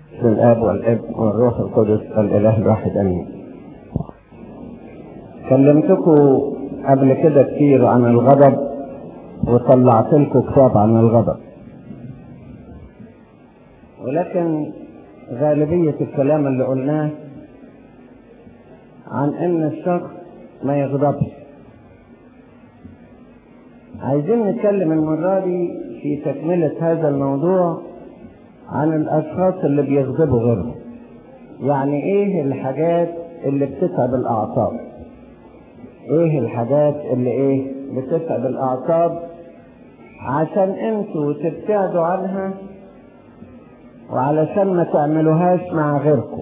بسم الاب والابن والروح القدس الاله الواحد امين كلمتكم قبل كده كتير عن الغضب وطلعت لكم كتاب عن الغضب ولكن غالبية الكلام اللي قلناه عن ان الشخص ما يغضبش عايزين نتكلم المرة دي في تكملة هذا الموضوع عن الاشخاص اللي بيغضبوا غيرهم يعني ايه الحاجات اللي بتتعب الاعصاب ايه الحاجات اللي ايه بتتعب الاعصاب عشان انتوا تبتعدوا عنها وعلشان ما تعملوهاش مع غيركم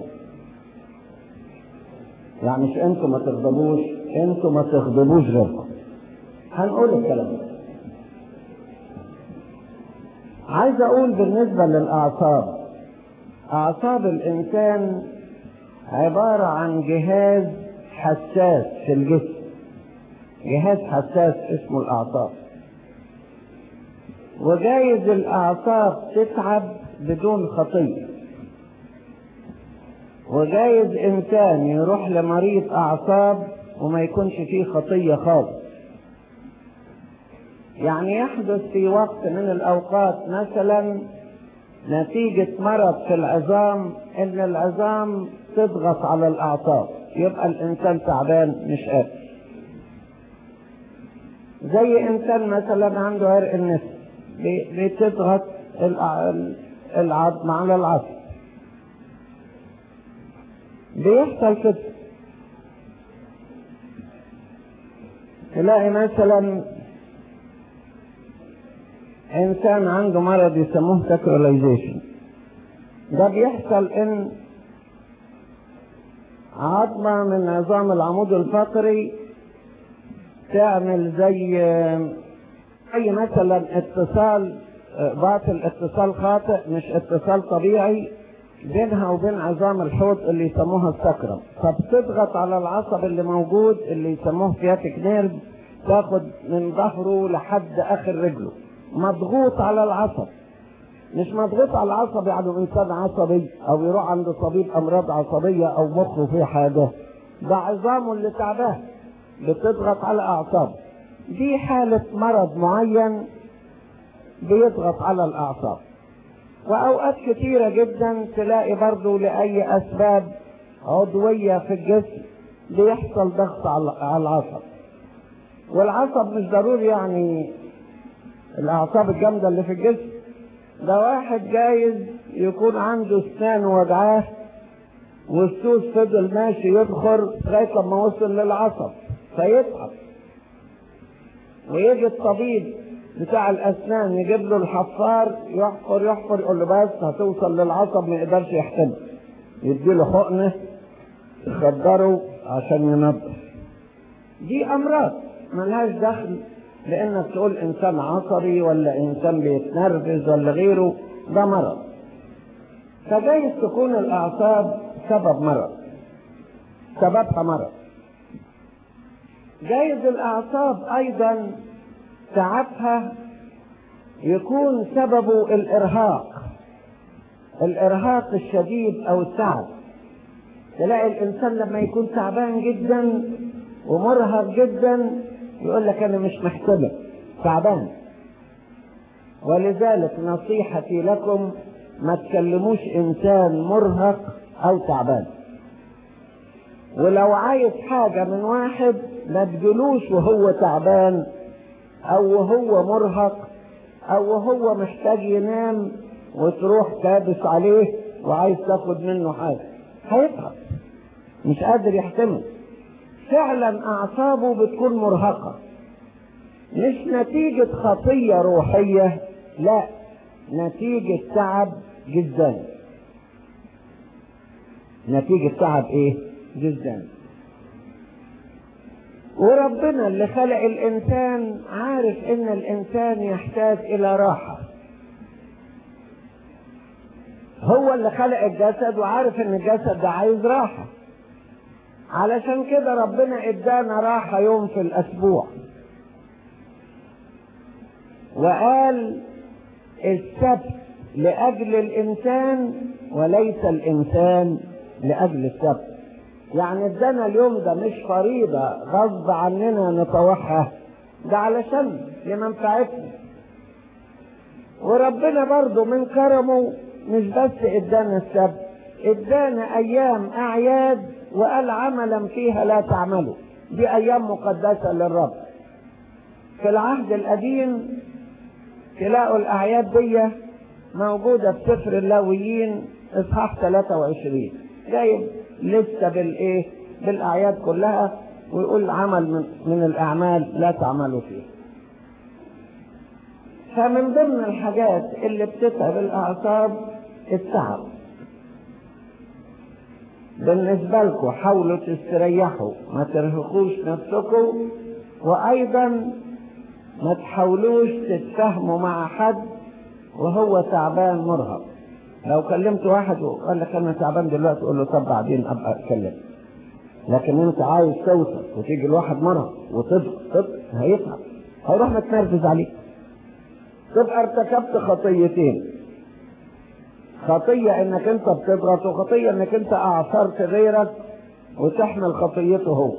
يعني مش انتوا ما تغضبوش انتوا ما تغضبوش غيركم هنقول الكلام ده عايز اقول بالنسبة للاعصاب اعصاب الانسان عبارة عن جهاز حساس في الجسم جهاز حساس اسمه الاعصاب وجايز الاعصاب تتعب بدون خطية وجايز انسان يروح لمريض اعصاب وما يكونش فيه خطية خالص يعني يحدث في وقت من الاوقات مثلا نتيجة مرض في العظام ان العظام تضغط على الاعصاب يبقى الانسان تعبان مش قادر زي انسان مثلا عنده عرق النفس بتضغط العظم على العصب بيحصل كده تلاقي مثلا انسان عنده مرض يسموه ساكراليزيشن ده بيحصل ان عظمة من عظام العمود الفقري تعمل زي زي مثلا اتصال باطل اتصال خاطئ مش اتصال طبيعي بينها وبين عظام الحوض اللي يسموها السكرم فبتضغط على العصب اللي موجود اللي يسموه فياتيك نيرف تاخد من ظهره لحد اخر رجله مضغوط على العصب مش مضغوط على العصب يعني انسان عصبي او يروح عند طبيب امراض عصبيه او مخه فيه حاجه ده عظامه اللي تعبان بتضغط على اعصابه دي حالة مرض معين بيضغط على الاعصاب واوقات كتيرة جدا تلاقي برضو لاي اسباب عضوية في الجسم بيحصل ضغط على العصب والعصب مش ضروري يعني الاعصاب الجامدة اللي في الجسم ده واحد جايز يكون عنده اسنان وجعاه والسوس فضل ماشي يدخر لغايه لما وصل للعصب فيتعب ويجي الطبيب بتاع الاسنان يجيب له الحفار يحفر يحفر يقول له بس هتوصل للعصب ما يقدرش يحتمل يديله حقنه يخدره عشان ينظف دي امراض ملهاش دخل لانك تقول انسان عصبي ولا انسان بيتنرفز ولا غيره ده مرض فجايز تكون الاعصاب سبب مرض سببها مرض جايز الاعصاب ايضا تعبها يكون سببه الارهاق الارهاق الشديد او التعب تلاقي الانسان لما يكون تعبان جدا ومرهق جدا يقول لك انا مش محتمل تعبان ولذلك نصيحتي لكم ما تكلموش انسان مرهق او تعبان ولو عايز حاجة من واحد ما تجلوش وهو تعبان او وهو مرهق او وهو محتاج ينام وتروح كابس عليه وعايز تاخد منه حاجة هيتعب مش قادر يحتمل فعلا اعصابه بتكون مرهقة مش نتيجة خطية روحية لا نتيجة تعب جدا نتيجة تعب ايه جدا وربنا اللي خلق الانسان عارف ان الانسان يحتاج الى راحة هو اللي خلق الجسد وعارف ان الجسد ده عايز راحة علشان كده ربنا ادانا راحة يوم في الاسبوع وقال السبت لأجل الإنسان وليس الإنسان لأجل السبت يعني ادانا اليوم ده مش فريضة غصب عننا نطوعها ده علشان لمنفعتنا وربنا برضو من كرمه مش بس ادانا السبت ادانا ايام اعياد وقال عملا فيها لا تعملوا دي ايام مقدسة للرب في العهد القديم تلاقوا الاعياد دي موجودة في سفر اللاويين اصحاح 23 جايب لسه بالايه بالاعياد كلها ويقول عمل من, من الاعمال لا تعملوا فيه فمن ضمن الحاجات اللي بتتعب الاعصاب التعب بالنسبة لكم حاولوا تستريحوا ما ترهقوش نفسكم وايضا ما تحاولوش تتفاهموا مع حد وهو تعبان مرهق لو كلمت واحد وقال لك انا تعبان دلوقتي قول له طب بعدين ابقى اتكلم لكن انت عايز توصل وتيجي الواحد مرة وتضغط تضغط هيتعب هيروح متنرفز عليك تبقى ارتكبت خطيتين خطية انك انت بتضغط وخطية انك انت اعثرت غيرك وتحمل خطيته هو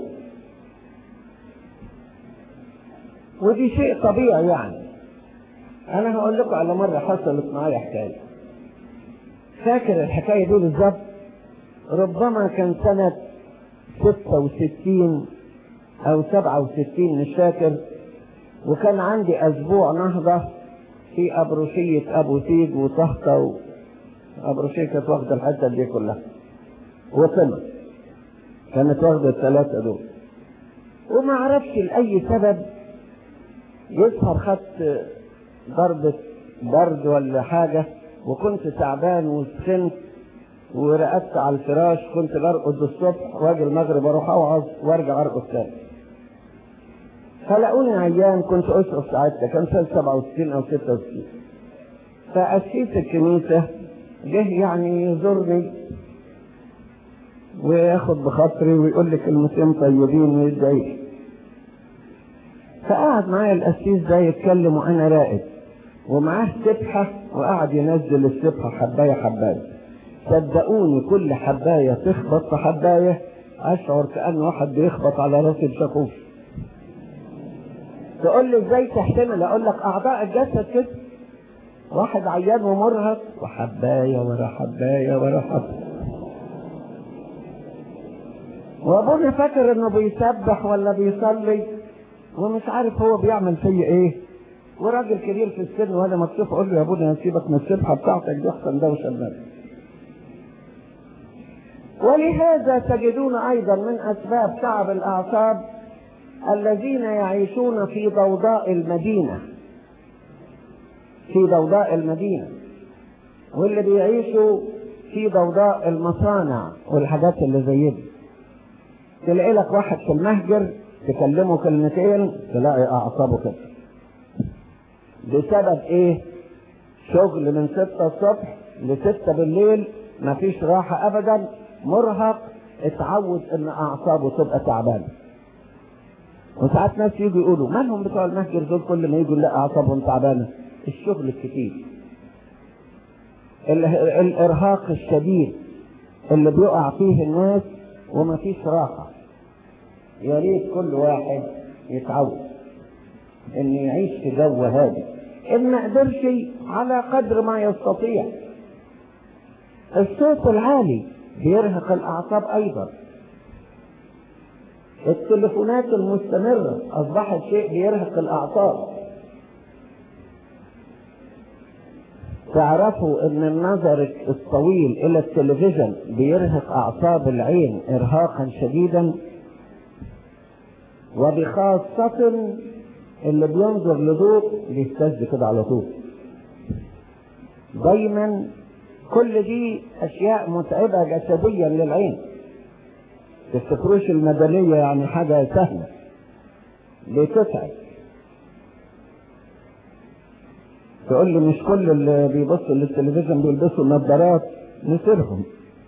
ودي شيء طبيعي يعني انا هقول لكم على مرة حصلت معايا حكاية فاكر الحكاية دي بالظبط ربما كان سنة ستة وستين او سبعة وستين مش فاكر وكان عندي اسبوع نهضة في ابروشية ابو سيد وطهطة ابروشية كانت واخدة الحتة دي كلها وطمع كانت واخدة الثلاثة دول وما عرفش لأي سبب يظهر خدت ضربة برد ولا حاجة وكنت تعبان وسخنت ورقدت على الفراش كنت برقد الصبح واجي المغرب اروح اوعظ وارجع ارقد تاني فلقوني عيان كنت اشرف ساعتها كان سنة 67 او 66 فقسيس الكنيسة جه يعني يزورني وياخد بخاطري ويقول لي كلمتين طيبين ويدعي فقعد معايا القسيس ده يتكلم وانا راقد ومعاه سبحة وقعد ينزل السبحة حباية حباية صدقوني كل حباية تخبط في حباية اشعر كأن واحد بيخبط على راسي بشاكوش تقول لي ازاي تحتمل اقول لك اعضاء الجسد كده واحد عيان ومرهق وحباية ورا حباية ورا حباية وابونا فاكر انه بيسبح ولا بيصلي ومش عارف هو بيعمل فيا ايه وراجل كبير في السن وانا مكسوف اقول له يا ابونا سيبك من السبحه بتاعتك دي احسن ده وشمال ولهذا تجدون ايضا من اسباب تعب الاعصاب الذين يعيشون في ضوضاء المدينه في ضوضاء المدينه واللي بيعيشوا في ضوضاء المصانع والحاجات اللي زي دي تلاقي لك واحد في المهجر تكلمه كلمتين تلاقي اعصابه كده بسبب ايه شغل من ستة الصبح لستة بالليل مفيش راحة ابدا مرهق اتعود ان اعصابه تبقى تعبانة وساعات ناس يجوا يقولوا مالهم بتوع المهجر دول كل ما يجوا لا اعصابهم تعبانة الشغل الكتير الارهاق الشديد اللي بيقع فيه الناس ومفيش راحة يا ريت كل واحد يتعود ان يعيش في جو هادي ان ما قدرش على قدر ما يستطيع الصوت العالي بيرهق الاعصاب ايضا التليفونات المستمرة اصبحت شيء بيرهق الاعصاب تعرفوا ان النظر الطويل الى التلفزيون بيرهق اعصاب العين ارهاقا شديدا وبخاصة اللي بينظر لضوء بيستجد كده على طول دايما كل دي اشياء متعبة جسديا للعين تفتكروش المدنية يعني حاجة سهلة بتتعب تقول لي مش كل اللي بيبصوا للتلفزيون بيلبسوا نظارات نسيرهم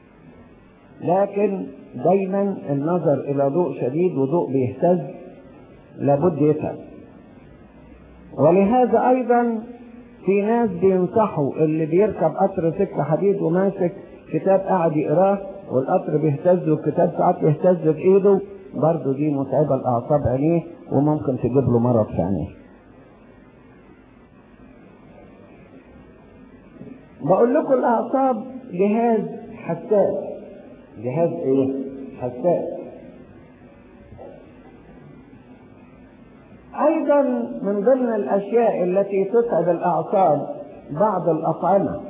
لكن دايما النظر الى ضوء شديد وضوء بيهتز لابد يتعب ولهذا ايضا في ناس بينصحوا اللي بيركب قطر سكة حديد وماسك كتاب قاعد يقراه والقطر بيهتز والكتاب ساعات يهتز في ايده برضه دي متعبة الأعصاب عينيه وممكن تجيب له مرض في عينيه. بقول لكم الأعصاب جهاز حساس جهاز ايه؟ حساس أيضا من ضمن الأشياء التي تتعب الأعصاب بعض الأطعمة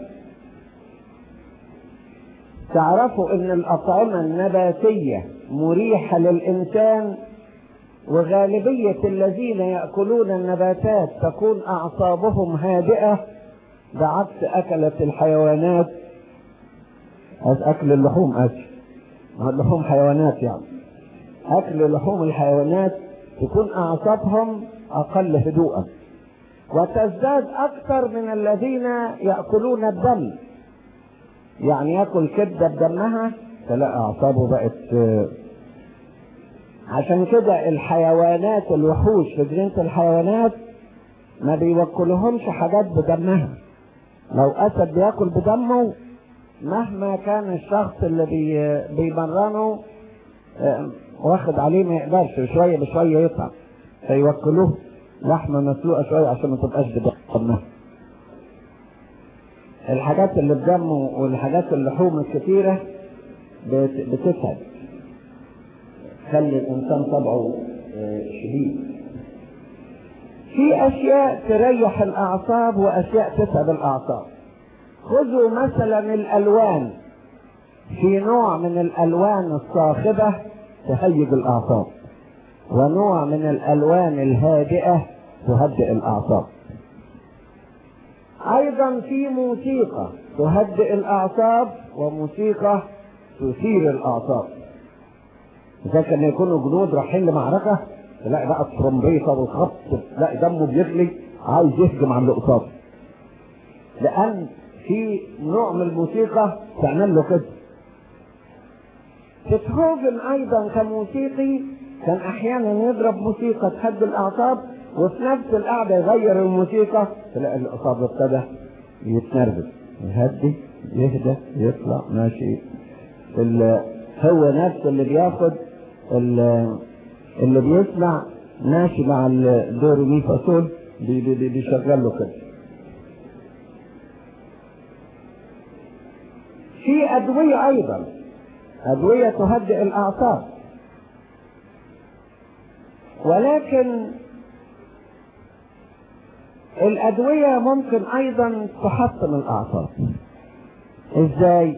تعرفوا أن الأطعمة النباتية مريحة للإنسان وغالبية الذين يأكلون النباتات تكون أعصابهم هادئة بعكس أكلة الحيوانات أكل اللحوم أكل اللحوم حيوانات يعني أكل لحوم الحيوانات تكون أعصابهم أقل هدوءا وتزداد أكثر من الذين يأكلون الدم يعني ياكل كبدة بدمها تلاقي أعصابه بقت عشان كده الحيوانات الوحوش في جنينة الحيوانات ما بيوكلهمش حاجات بدمها لو أسد بياكل بدمه مهما كان الشخص اللي بي بيمرنه واخد عليه ما يقدرش شويه بشويه يتعب فيوكلوه لحمه مسلوقه شويه عشان ما تبقاش بدمها الحاجات اللي بدمه والحاجات اللحوم الكثيره بتتعب تخلي الانسان طبعه شديد في اشياء تريح الاعصاب واشياء تتعب الاعصاب خذوا مثلا الالوان في نوع من الالوان الصاخبه تهيج الاعصاب ونوع من الالوان الهادئه تهدئ الاعصاب ايضا في موسيقى تهدئ الاعصاب وموسيقى تثير الاعصاب اذا كان يكونوا جنود رايحين لمعركه تلاقي بقى الترومبيطه والخبط تلاقي دمه بيغلي عايز يهجم على اللي قصاده لان في نوع من الموسيقى تعمل له كده بيتهوفن ايضا كموسيقي كان احيانا يضرب موسيقى تهدي الاعصاب وفي نفس القعده يغير الموسيقى تلاقي الاعصاب ابتدى يتنرفز يهدي يهدى يطلع ماشي هو نفس اللي بياخد اللي بيسمع ماشي مع الدور مي فاصول بيشغل له كده في ادويه ايضا ادويه تهدئ الاعصاب ولكن الادويه ممكن ايضا تحطم الاعصاب ازاي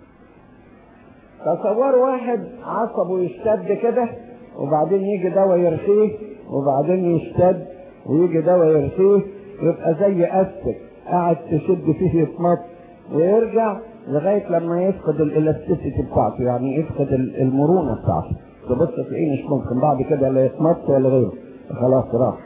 تصوروا واحد عصبه يشتد كده وبعدين يجي دواء يرخيه وبعدين يشتد ويجي دواء يرخيه يبقى زي استك قاعد تشد فيه يتمط ويرجع لغايه لما يفقد الالاستيسيتي بتاعته يعني يفقد المرونه بتاعته تبص تلاقيه مش ممكن بعد كده لا يتمط ولا غيره خلاص راح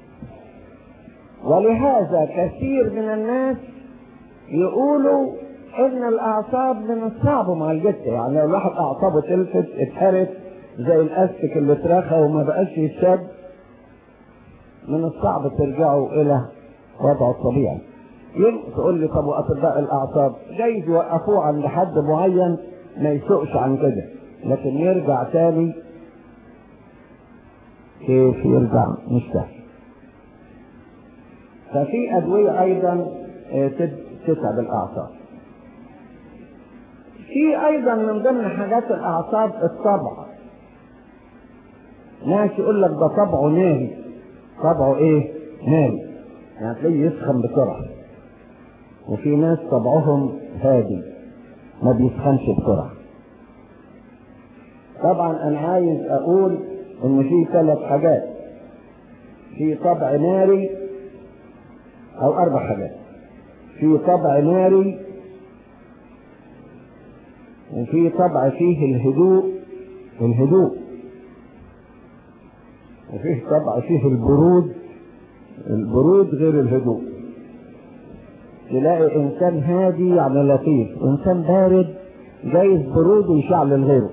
ولهذا كثير من الناس يقولوا ان الاعصاب من الصعب مع الجسم يعني لو الواحد اعصابه تلفت اتحرت زي الاستك اللي اترخى وما بقاش يتشد من الصعب ترجعوا الى وضعه الطبيعي تقول لي طب واطباء الاعصاب جايز يوقفوه عند حد معين ما يسوقش عن كده لكن يرجع تاني كيف يرجع مش سهل ففي ادويه ايضا تتعب الاعصاب في ايضا من ضمن حاجات الاعصاب الطبع ناس يقول لك ده طبعه ناري طبعه ايه ناري يعني تلاقيه يسخن بسرعه وفي ناس طبعهم هادي ما بيسخنش بسرعه طبعا انا عايز اقول ان في ثلاث حاجات في طبع ناري او اربع حاجات في طبع ناري وفي طبع فيه الهدوء الهدوء وفيه طبع فيه البرود البرود غير الهدوء تلاقي انسان هادي يعني لطيف انسان بارد جايز برود ويشعل غيره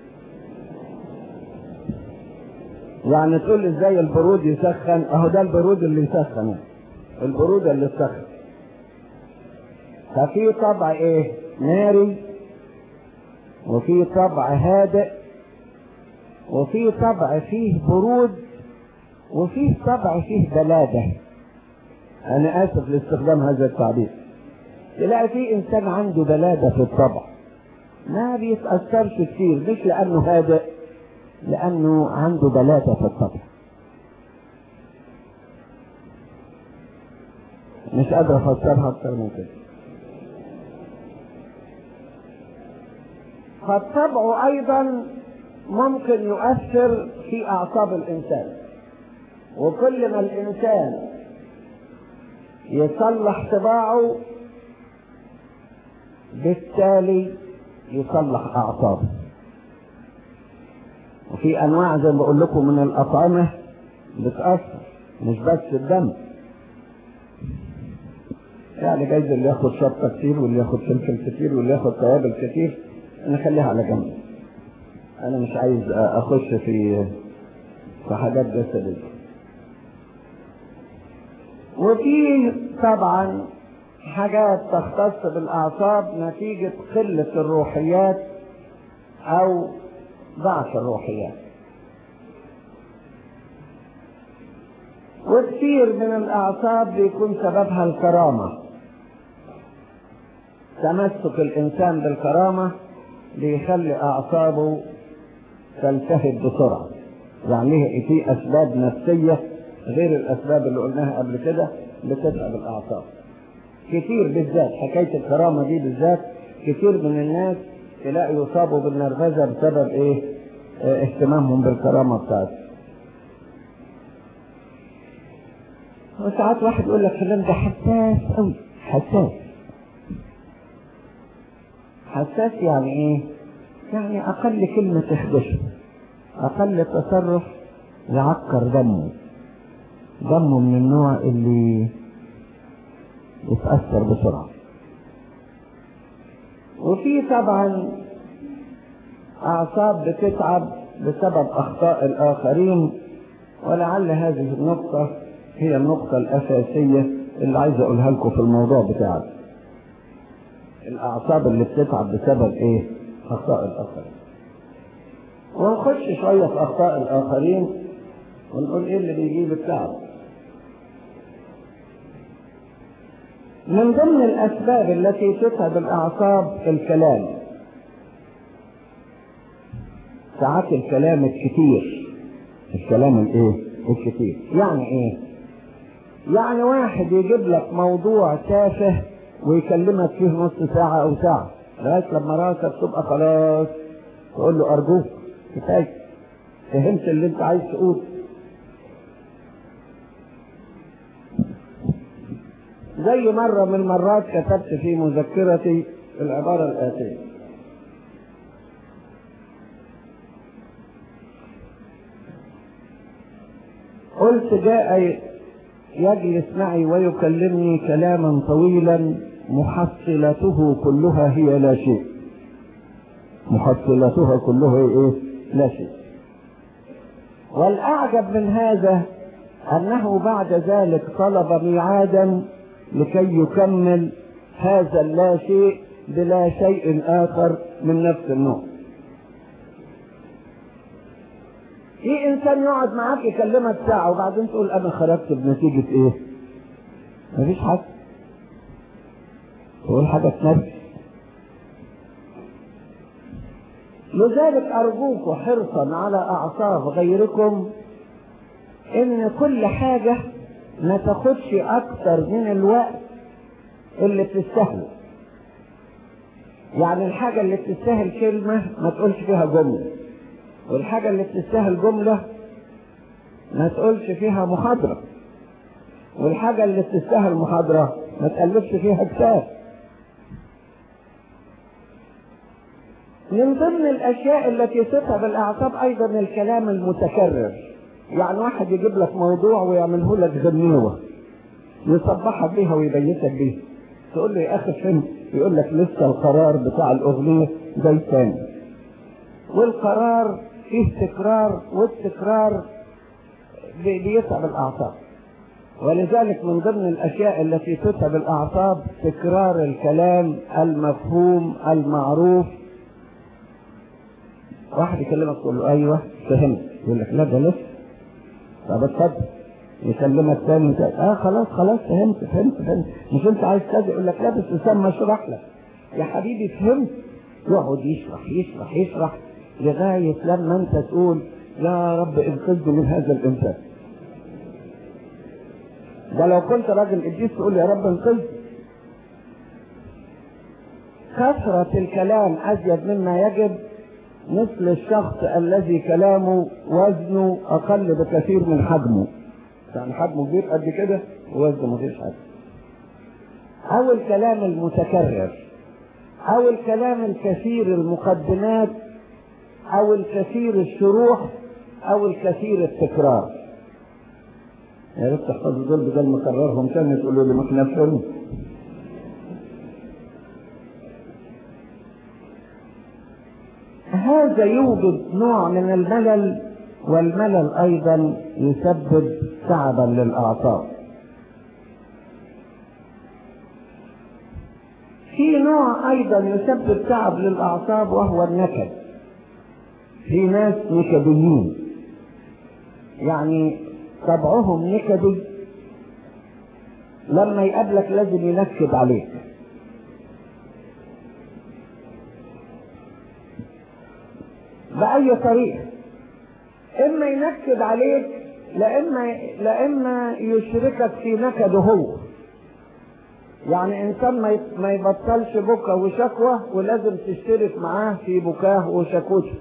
يعني تقول ازاي البرود يسخن اهو ده البرود اللي يسخن البرود اللي يسخن ففي طبع ايه ناري وفي طبع هادئ وفي طبع فيه برود وفيه طبع فيه بلادة انا اسف لاستخدام هذا التعبير تلاقي في انسان عنده بلادة في الطبع ما بيتأثرش كتير مش لانه هادئ لانه عنده بلادة في الطبع مش قادر افسرها اكتر من كده فالطبع ايضا ممكن يؤثر في اعصاب الانسان وكل ما الانسان يصلح طباعه بالتالي يصلح اعصابه وفي انواع زي ما بقول لكم من الاطعمه بتاثر مش بس الدم يعني جايز اللي ياخد شطه كتير واللي ياخد فلفل كتير واللي ياخد توابل كتير نخليها على جنب انا مش عايز اخش في في حاجات جسديه وفي طبعا حاجات تختص بالاعصاب نتيجه قله الروحيات او ضعف الروحيات وكثير من الاعصاب بيكون سببها الكرامه تمسك الانسان بالكرامه بيخلي اعصابه تلتهب بسرعه يعني في اسباب نفسيه غير الاسباب اللي قلناها قبل كده بتتعب الاعصاب كتير بالذات حكايه الكرامه دي بالذات كتير من الناس تلاقي يصابوا بالنرفزه بسبب ايه اه اهتمامهم بالكرامه بتاعته وساعات واحد يقول لك فلان ده حساس قوي حساس حساس يعني ايه يعني اقل كلمة تخدشه اقل تصرف يعكر دمه دمه من النوع اللي يتأثر بسرعة وفي طبعا اعصاب بتتعب بسبب اخطاء الاخرين ولعل هذه النقطة هي النقطة الاساسية اللي عايز اقولها لكم في الموضوع بتاعك الاعصاب اللي بتتعب بسبب ايه اخطاء الاخرين ونخش شويه في اخطاء الاخرين ونقول ايه اللي بيجيب التعب من ضمن الاسباب التي تتعب الاعصاب الكلام ساعات الكلام الكتير الكلام الايه الكتير يعني ايه يعني واحد يجيب لك موضوع تافه ويكلمك فيه نص ساعة أو ساعة لغاية لما راسك تبقى خلاص تقول له أرجوك كفاية فهمت اللي أنت عايز تقوله زي مرة من المرات كتبت في مذكرتي العبارة الآتية قلت جاء يجلس معي ويكلمني كلاما طويلا محصلته كلها هي لا شيء محصلتها كلها ايه لا شيء والاعجب من هذا انه بعد ذلك طلب ميعادا لكي يكمل هذا اللا شيء بلا شيء اخر من نفس النوع في انسان يقعد معاك يكلمك ساعة وبعدين تقول انا خرجت بنتيجة ايه مفيش حاجة تقول حاجة تنفس لذلك ارجوك حرصا على اعصاب غيركم ان كل حاجة ما تاخدش اكتر من الوقت اللي بتستاهله يعني الحاجة اللي بتستاهل كلمة ما تقولش فيها جملة والحاجة اللي بتستاهل جملة ما تقولش فيها محاضرة والحاجة اللي بتستاهل محاضرة ما تألفش فيها كتاب من ضمن الأشياء التي تتعب الأعصاب أيضا الكلام المتكرر يعني واحد يجيب لك موضوع ويعمله لك غنيوة يصبحك بيها ويبيتك بيها تقول له يا أخي فهمت يقول لك لسه القرار بتاع الأغنية زي تاني والقرار فيه تكرار والتكرار بيتعب الاعصاب ولذلك من ضمن الأشياء التي تتعب الأعصاب تكرار الكلام المفهوم المعروف واحد يكلمك تقول له أيوه فهمت يقول لك لا ده لسه طب اتفضل يكلمك تاني تاني اه خلاص خلاص فهمت فهمت فهمت مش انت عايز كذا يقول لك لا بس اسامه اشرح لك يا حبيبي فهمت يقعد يشرح يشرح يشرح لغايه لما انت تقول يا رب انقذني من هذا الانسان ده لو كنت راجل قديس تقول يا رب انقذني كثرة الكلام أزيد مما يجب مثل الشخص الذي كلامه وزنه أقل بكثير من حجمه يعني حجمه كبير قد كده ووزنه مفيش حاجة أو الكلام المتكرر أو الكلام الكثير المقدمات أو الكثير الشروح أو الكثير التكرار يا ريت تحفظوا دول بدل ما اكررهم تاني تقولوا لي ما احنا فهمنا هذا يوجد نوع من الملل والملل ايضا يسبب تعبا للاعصاب في نوع ايضا يسبب تعب للاعصاب وهو النكد في ناس نكديين يعني طبعهم نكدي لما يقابلك لازم ينكد عليك بأي طريقة إما ينكد عليك لإما لإما يشركك في نكده هو يعني إنسان ما ما يبطلش بكى وشكوى ولازم تشترك معاه في بكاه وشكوته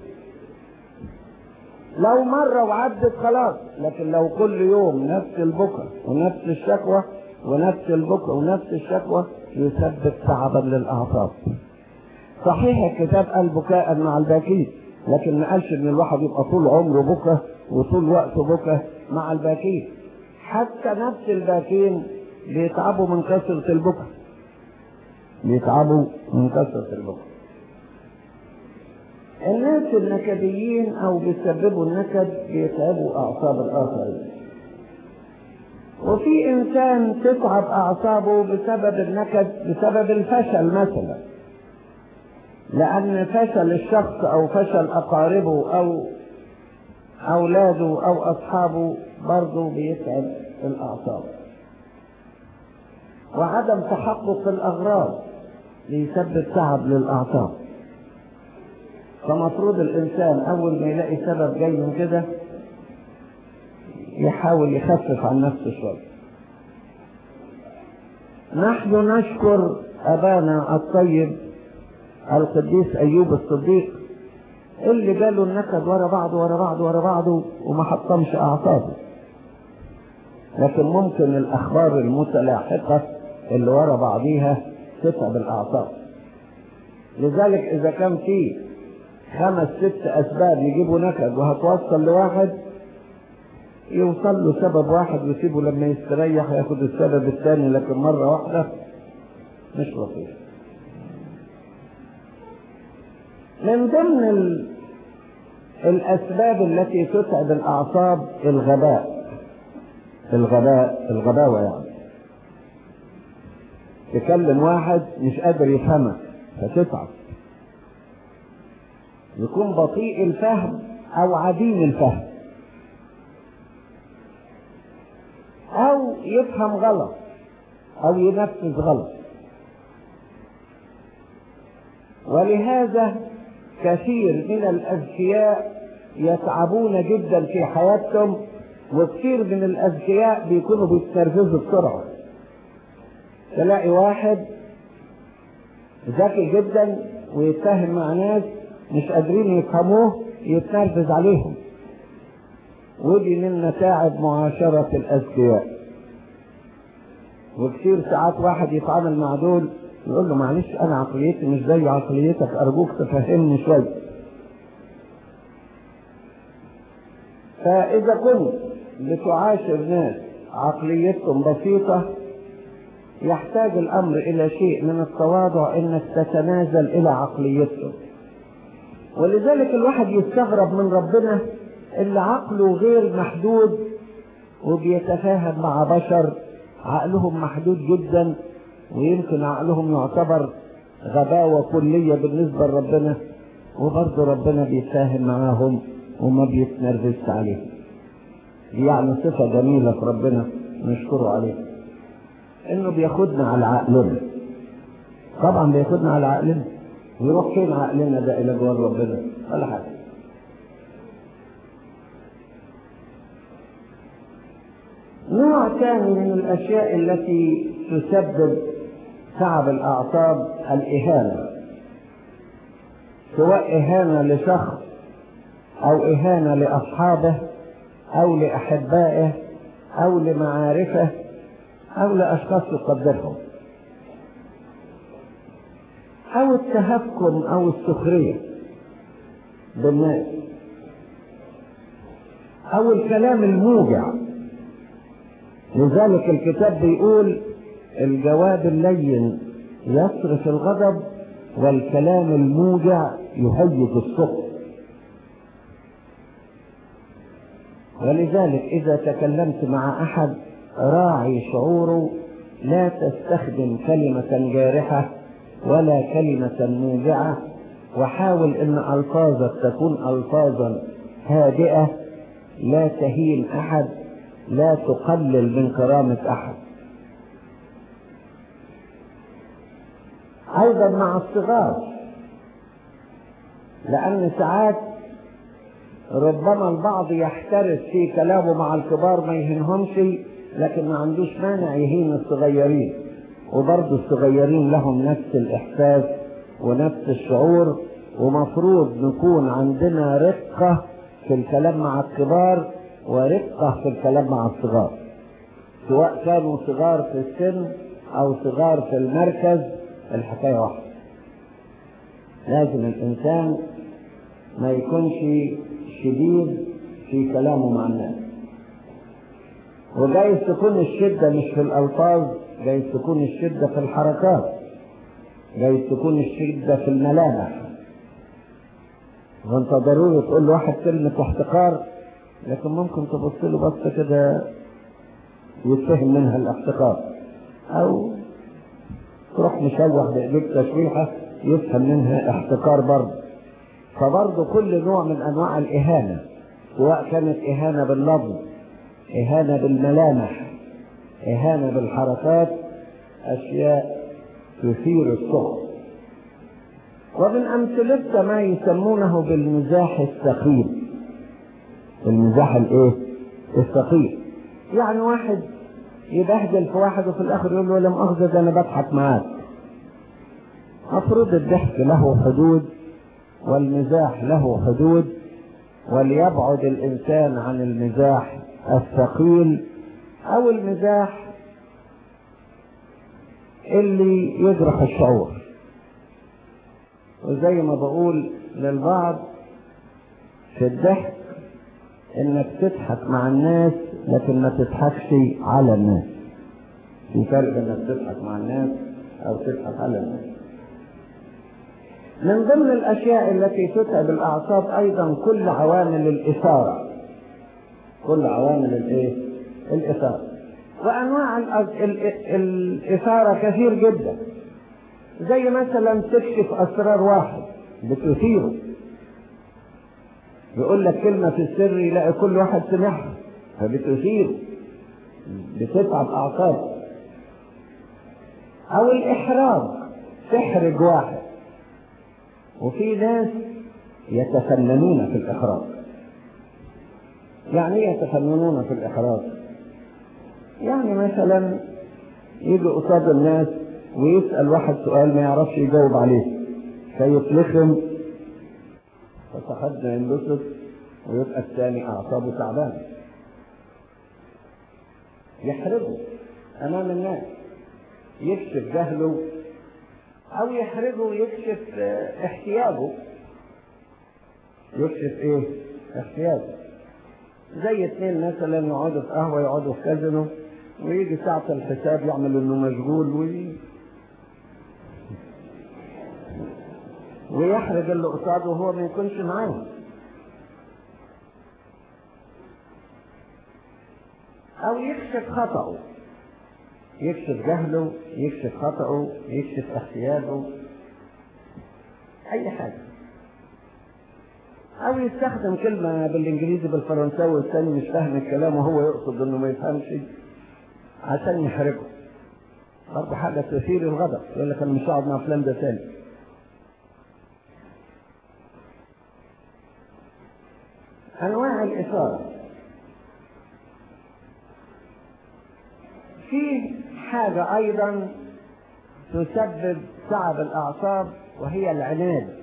لو مرة وعدت خلاص لكن لو كل يوم نفس البكى ونفس الشكوى ونفس البكى ونفس الشكوى يسبب تعبا للأعصاب صحيح الكتاب قال بكاء مع الباكين لكن ما قالش ان الواحد يبقى طول عمره بكى وطول وقته بكى مع الباكين حتى نفس الباكين بيتعبوا من كثرة البكى بيتعبوا من كثرة البكى الناس النكديين او بيسببوا النكد بيتعبوا اعصاب الاخرين وفي انسان تتعب اعصابه بسبب النكد بسبب الفشل مثلا لان فشل الشخص او فشل اقاربه او اولاده او اصحابه برضه بيتعب الاعصاب وعدم تحقق الاغراض بيسبب تعب للاعصاب فمفروض الانسان اول ما يلاقي سبب جاي من كده يحاول يخفف عن نفسه شويه نحن نشكر ابانا الطيب القديس ايوب الصديق اللي جاله النكد ورا بعضه ورا بعضه ورا بعضه وما حطمش اعصابه لكن ممكن الاخبار المتلاحقه اللي ورا بعضيها تتعب الاعصاب لذلك اذا كان في خمس ست اسباب يجيبوا نكد وهتوصل لواحد يوصل له سبب واحد ويسيبه لما يستريح ياخد السبب الثاني لكن مرة واحدة مش لطيف من ضمن ال... الأسباب التي تتعب الأعصاب الغباء الغباء الغباوة يعني تكلم واحد مش قادر يفهمك فتتعب يكون بطيء الفهم او عديم الفهم او يفهم غلط او ينفذ غلط ولهذا كثير من الاذكياء يتعبون جدا في حياتهم وكثير من الاذكياء بيكونوا بيتنرفزوا بسرعه تلاقي واحد ذكي جدا ويتفاهم مع ناس مش قادرين يفهموه يتنرفز عليهم ودي من متاعب معاشرة الأذكياء وكثير ساعات واحد يتعامل مع دول يقول له معلش أنا عقليتي مش زي عقليتك أرجوك تفهمني شوية فإذا كنت بتعاشر ناس عقليتهم بسيطة يحتاج الأمر إلى شيء من التواضع إنك تتنازل إلى عقليتهم ولذلك الواحد يستغرب من ربنا اللي عقله غير محدود وبيتفاهم مع بشر عقلهم محدود جدا ويمكن عقلهم يعتبر غباوة كلية بالنسبة لربنا وبرضه ربنا بيتفاهم معاهم وما بيتنرفزش عليهم دي يعني صفة جميلة في ربنا نشكره عليها انه بياخدنا على عقلنا طبعا بياخدنا على عقلنا يروح فين عقلنا ده الى جوار ربنا ولا حاجه نوع ثاني من الاشياء التي تسبب تعب الاعصاب الاهانه سواء اهانه لشخص او اهانه لاصحابه او لاحبائه او لمعارفه او لاشخاص يقدرهم او التهكم او السخريه بالناس او الكلام الموجع لذلك الكتاب بيقول الجواب اللين يصرف الغضب والكلام الموجع يهيج السخط ولذلك إذا تكلمت مع أحد راعي شعوره لا تستخدم كلمة جارحة ولا كلمة موجعة وحاول أن ألفاظك تكون ألفاظا هادئة لا تهين أحد لا تقلل من كرامة أحد أيضا مع الصغار لأن ساعات ربما البعض يحترس في كلامه مع الكبار ما يهينهمش لكن ما عندوش مانع يهين الصغيرين وبرضه الصغيرين لهم نفس الإحساس ونفس الشعور ومفروض نكون عندنا رقة في الكلام مع الكبار ورقة في الكلام مع الصغار سواء كانوا صغار في السن أو صغار في المركز الحكاية واحدة لازم الإنسان ما يكونش شديد في كلامه مع الناس وجايز تكون الشدة مش في الألفاظ جايز تكون الشدة في الحركات جايز تكون الشدة في الملامح وانت ضروري تقول لواحد كلمة احتقار لكن ممكن تبص له بصة كده يتفهم منها الاحتقار او تروح مشوح بايديك تشويحة يفهم منها احتقار برضه فبرضه كل نوع من انواع الاهانة سواء كانت اهانة باللفظ اهانة بالملامح اهانة بالحركات اشياء تثير السخط ومن امثلتها ما يسمونه بالمزاح الثقيل المزاح الايه الثقيل يعني واحد يبهدل في واحد وفي الاخر يقول له لم اخذ ده انا بضحك معاك مفروض الضحك له حدود والمزاح له حدود وليبعد الانسان عن المزاح الثقيل او المزاح اللي يجرح الشعور وزي ما بقول للبعض في الضحك انك تضحك مع الناس لكن ما تضحكش على الناس في فرق انك تضحك مع الناس او تضحك على الناس من ضمن الاشياء التي تتعب الاعصاب ايضا كل عوامل الاثاره كل عوامل الايه الاثاره وانواع الاثاره كثير جدا زي مثلا تكشف اسرار واحد بتثيره يقول لك كلمة في السر يلاقي كل واحد سمعها فبتثيره بتتعب أعصابه أو الإحراج تحرج واحد وفي ناس يتفننون في الإحراج يعني ايه يتفننون في الإحراج يعني مثلا يجي قصاد الناس ويسأل واحد سؤال ما يعرفش يجاوب عليه فيتلخم فصاحبنا ينبسط ويبقى الثاني اعصابه تعبانه يحرجه امام الناس يكشف جهله او يحرجه ويكشف احتياجه يكشف ايه احتياجه زي اتنين مثلا يقعدوا في قهوه يقعدوا في كازينو ويجي ساعة الحساب يعمل انه مشغول وي... ويحرج اللي قصاده وهو ما يكونش معاه او يكشف خطأه يكشف جهله يكشف خطأه يكشف احتياجه اي حاجة او يستخدم كلمة بالانجليزي بالفرنساوي والثاني مش فاهم الكلام وهو يقصد انه ما يفهمش عشان يحرجه برضه حاجة تثير الغضب يقول لك انا مش هقعد مع فلان ده تاني انواع الاثارة في حاجة ايضا تسبب تعب الاعصاب وهي العناد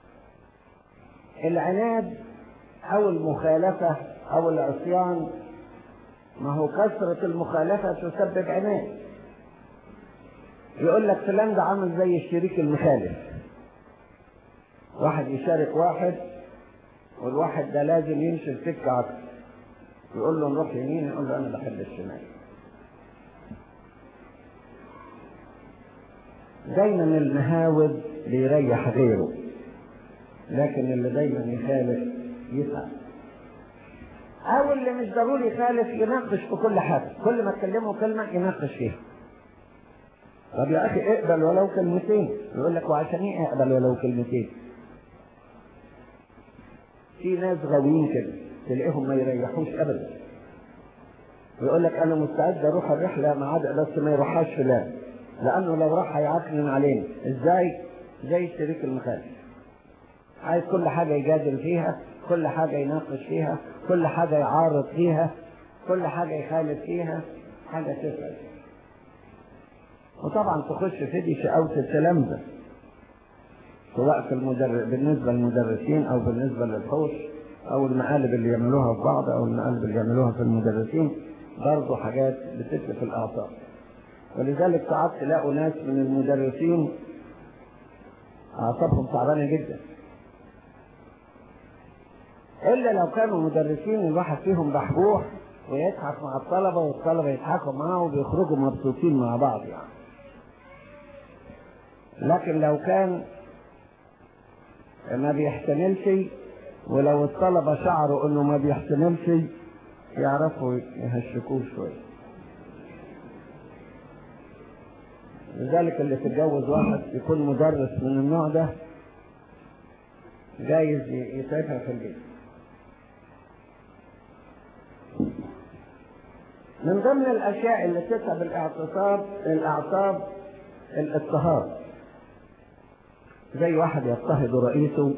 العناد او المخالفة او العصيان ما هو كثرة المخالفة تسبب عناد يقول لك فلان ده عامل زي الشريك المخالف واحد يشارك واحد والواحد ده لازم يمشي السكة عكس يقول له نروح يمين يقول له انا بحب الشمال دايما المهاود بيريح غيره لكن اللي دايما يخالف يتعب او اللي مش ضروري يخالف يناقش في كل حاجه كل ما تكلمه كلمه يناقش فيها طب يا اخي اقبل ولو كلمتين يقول لك وعشان ايه اقبل ولو كلمتين في ناس غاويين كده تلاقيهم ما يريحوش ابدا يقول لك انا مستعد اروح الرحله ما عدا بس ما يروحهاش فلان لانه لو راح هيعكنن علينا ازاي زي الشريك المخالف عايز كل حاجه يجادل فيها كل حاجه يناقش فيها كل حاجه يعارض فيها كل حاجه يخالف فيها حاجه تسعد وطبعا تخش في دي شقاوة التلامذة سواء في المدرس بالنسبة للمدرسين أو بالنسبة للحوش أو المقالب اللي يعملوها في بعض أو المقالب اللي يعملوها في المدرسين برضه حاجات بتتلف الأعصاب ولذلك ساعات تلاقوا ناس من المدرسين أعصابهم تعبانة جدا إلا لو كانوا مدرسين الواحد فيهم بحبوح ويضحك مع الطلبة والطلبة يضحكوا معاه وبيخرجوا مبسوطين مع بعض يعني لكن لو كان ما بيحتملش ولو الطلبة شعروا انه ما بيحتملش يعرفوا يهشكوه شوية لذلك اللي تتجوز واحد يكون مدرس من النوع ده جايز يتعبها في البيت من ضمن الاشياء اللي تتعب الاعتصاب الاعصاب الاضطهاد زي واحد يضطهد رئيسه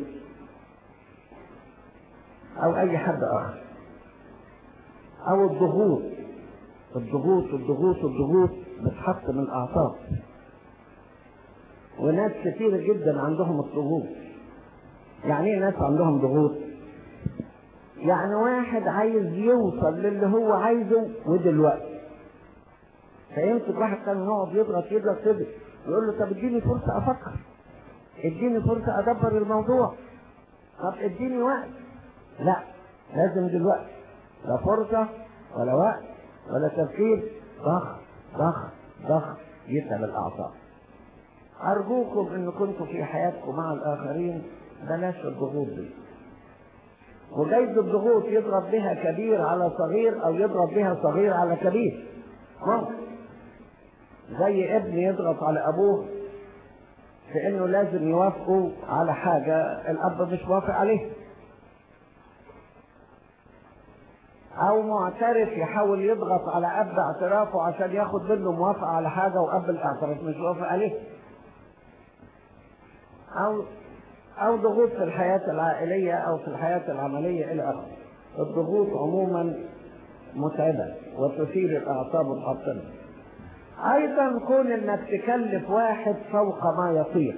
او اي حد اخر او الضغوط الضغوط الضغوط الضغوط بتحطم الاعصاب وناس كثيرة جدا عندهم الضغوط يعني ايه ناس عندهم ضغوط يعني واحد عايز يوصل للي هو عايزه ودلوقتي فيمسك واحد كان يقعد يضغط يضغط يضغط يقول له طب اديني فرصة افكر اديني فرصة ادبر الموضوع طب اديني وقت لا لازم دلوقتي لا فرصة ولا وقت ولا تفكير ضغط ضغط ضغط يتعب الاعصاب ارجوكم ان كنتم في حياتكم مع الاخرين بلاش الضغوط دي وجايز الضغوط يضرب بها كبير على صغير او يضرب بها صغير على كبير ممكن زي ابن يضغط على ابوه في انه لازم يوافقوا على حاجة الاب مش موافق عليها او معترف يحاول يضغط على اب اعترافه عشان ياخد منه موافقة على حاجة واب الاعتراف مش موافق عليه او او ضغوط في الحياة العائلية او في الحياة العملية الى اخره الضغوط عموما متعبة وتثير الاعصاب الحاطمة ايضا كون انك تكلف واحد فوق ما يطيق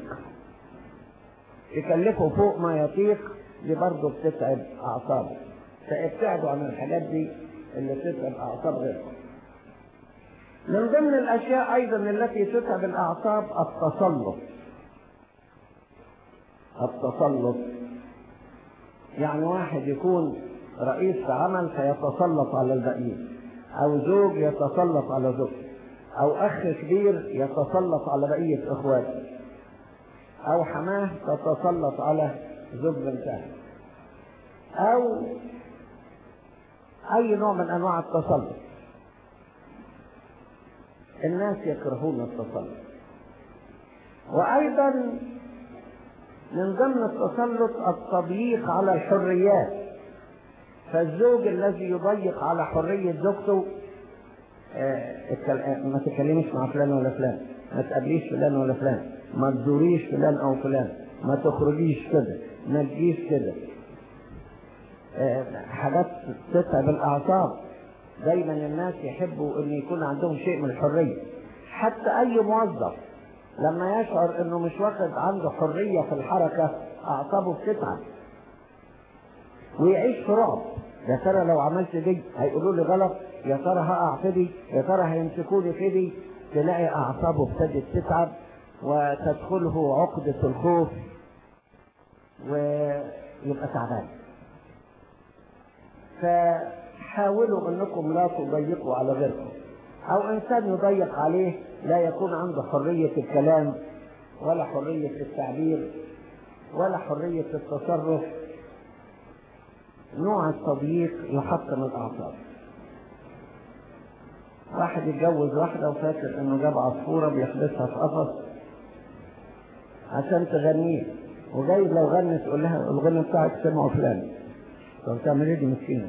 تكلفه فوق ما يطيق دي برضه بتتعب اعصابه فابتعدوا عن الحاجات دي اللي تتعب اعصاب غيركم من ضمن الاشياء ايضا التي تتعب الاعصاب التسلط التسلط يعني واحد يكون رئيس في عمل فيتسلط على الباقيين او زوج يتسلط على زوجته او اخ كبير يتسلط على بقية اخواته او حماه تتسلط على زوج بنتها او اي نوع من انواع التسلط الناس يكرهون التسلط وأيضا من ضمن التسلط التضييق على الحريات فالزوج الذي يضيق على حرية زوجته آه ما تتكلمش مع فلان ولا فلان ما تقابليش فلان ولا فلان ما تزوريش فلان او فلان ما تخرجيش كده ما تجيش كده آه حاجات تتعب الاعصاب دايما الناس يحبوا ان يكون عندهم شيء من الحريه حتى اي موظف لما يشعر انه مش واخد عنده حريه في الحركه اعصابه بتتعب ويعيش في رعب يا ترى لو عملت دي هيقولوا لي غلط يا ترى هقع في دي يا ترى هيمسكوني في دي تلاقي اعصابه ابتدت تتعب وتدخله عقدة الخوف ويبقى تعبان فحاولوا انكم لا تضيقوا على غيركم او انسان يضيق عليه لا يكون عنده حرية الكلام ولا حرية التعبير ولا حرية التصرف نوع التضييق يحطم الاعصاب واحد يتجوز واحدة وفاكر انه جاب عصفورة بيحبسها في قفص عشان تغنيه وجايز لو غنت تقول لها الغنى بتاعك سمعه فلان طب تعمل ايه دي مسكينة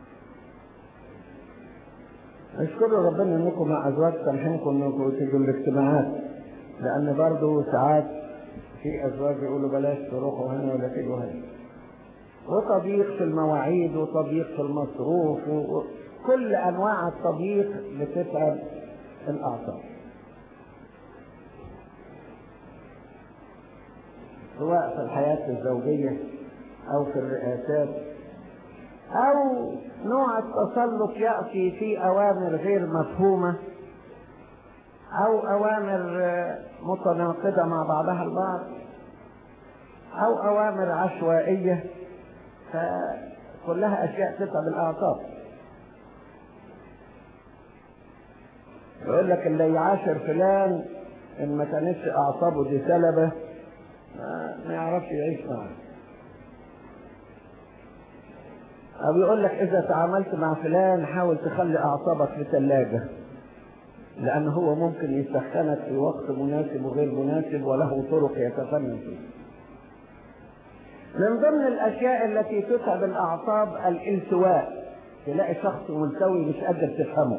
اشكروا ربنا انكم مع ازواج سامحينكم انكم تيجوا الاجتماعات لان برضه ساعات في ازواج يقولوا بلاش تروحوا هنا ولا تيجوا هنا وتضييق في المواعيد وتضييق في المصروف وكل انواع التضييق بتتعب الاعصاب سواء في الحياة الزوجية أو في الرئاسات أو نوع التسلط يأتي في أوامر غير مفهومة أو أوامر متناقضة مع بعضها البعض أو أوامر عشوائية فكلها أشياء تتعب الأعصاب يقول لك اللي يعاشر فلان إن ما كانتش أعصابه دي سلبة ما يعرفش يعيش معاه أو يقول لك إذا تعاملت مع فلان حاول تخلي أعصابك في ثلاجة لأن هو ممكن يسخنك في وقت مناسب وغير مناسب وله طرق يتفنن فيها من ضمن الأشياء التي تتعب الأعصاب الالتواء تلاقي شخص ملتوي مش قادر تفهمه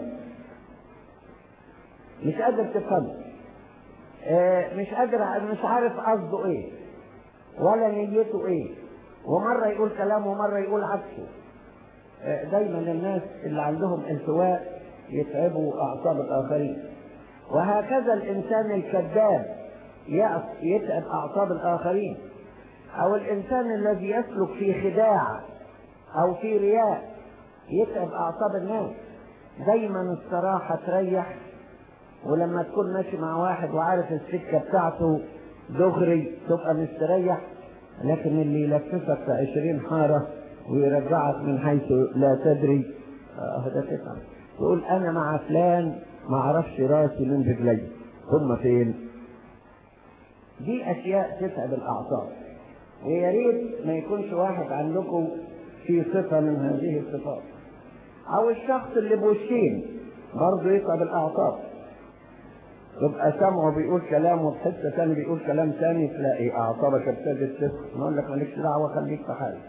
مش قادر تفهمه مش قادر مش عارف قصده ايه ولا نيته ايه ومرة يقول كلام ومرة يقول عكسه دايما الناس اللي عندهم التواء يتعبوا اعصاب الاخرين وهكذا الانسان الكذاب يتعب اعصاب الاخرين او الانسان الذي يسلك في خداع او في رياء يتعب اعصاب الناس دايما الصراحة تريح ولما تكون ماشي مع واحد وعارف السكة بتاعته دغري تبقى مستريح لكن اللي يلففك في عشرين حارة ويرجعك من حيث لا تدري اه ده تفهم تقول انا مع فلان ما اعرفش راسي من رجلي هم فين دي اشياء تتعب الاعصاب ويا ريت ما يكونش واحد عندكم في صفة من هذه الصفات او الشخص اللي بوشين برضه يتعب الاعصاب يبقى سمعه بيقول كلام وفي حته ثانيه بيقول كلام ثاني تلاقي اعصابك ابتدت تسخن نقول لك مالكش دعوه خليك في حالك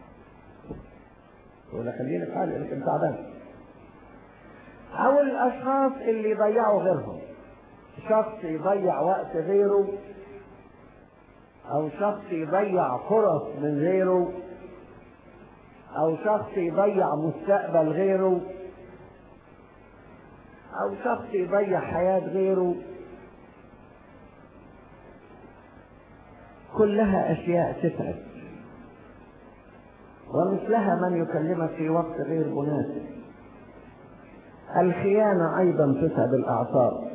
ولا خليني في حالي لكن تعبان او الاشخاص اللي يضيعوا غيرهم شخص يضيع وقت غيره او شخص يضيع فرص من غيره او شخص يضيع مستقبل غيره او شخص يضيع حياة غيره كلها اشياء تتعب ومثلها من يكلمك في وقت غير مناسب الخيانة ايضا تتعب الاعصاب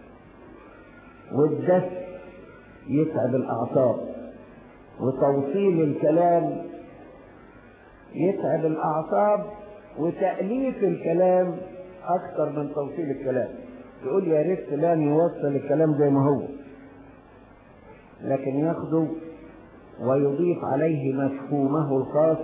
والدس يتعب الاعصاب وتوصيل الكلام يتعب الاعصاب وتأليف الكلام اكثر من توصيل الكلام يقول يا ريت فلان يوصل الكلام زي ما هو لكن ياخده ويضيف عليه مفهومه الخاص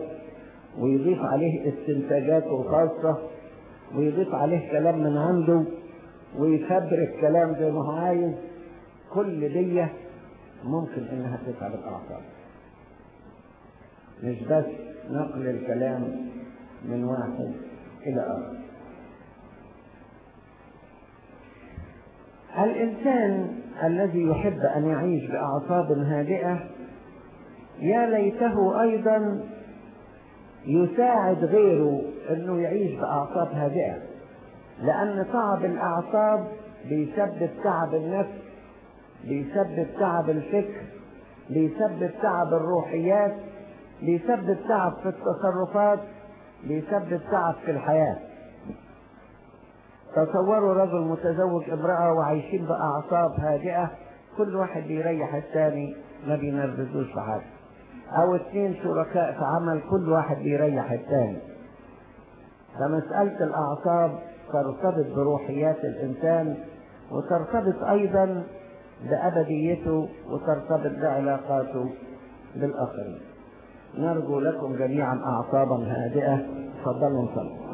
ويضيف عليه استنتاجاته الخاصة ويضيف عليه كلام من عنده ويفبرك كلام زي ما هو عايز كل دي ممكن انها تتعب الاعصاب مش بس نقل الكلام من واحد الى اخر الانسان الذي يحب ان يعيش باعصاب هادئه يا ليته ايضا يساعد غيره انه يعيش باعصاب هادئه لان تعب الاعصاب بيسبب تعب النفس بيسبب تعب الفكر بيسبب تعب الروحيات بيسبب تعب في التصرفات بيسبب تعب في الحياه تصوروا رجل متزوج امرأة وعايشين بأعصاب هادئة كل واحد بيريح الثاني ما بينرفزوش في حاجة أو اثنين شركاء في عمل كل واحد بيريح الثاني فمسألة الأعصاب ترتبط بروحيات الإنسان وترتبط أيضا بأبديته وترتبط بعلاقاته بالآخرين نرجو لكم جميعا أعصابا هادئة تفضلوا نصلي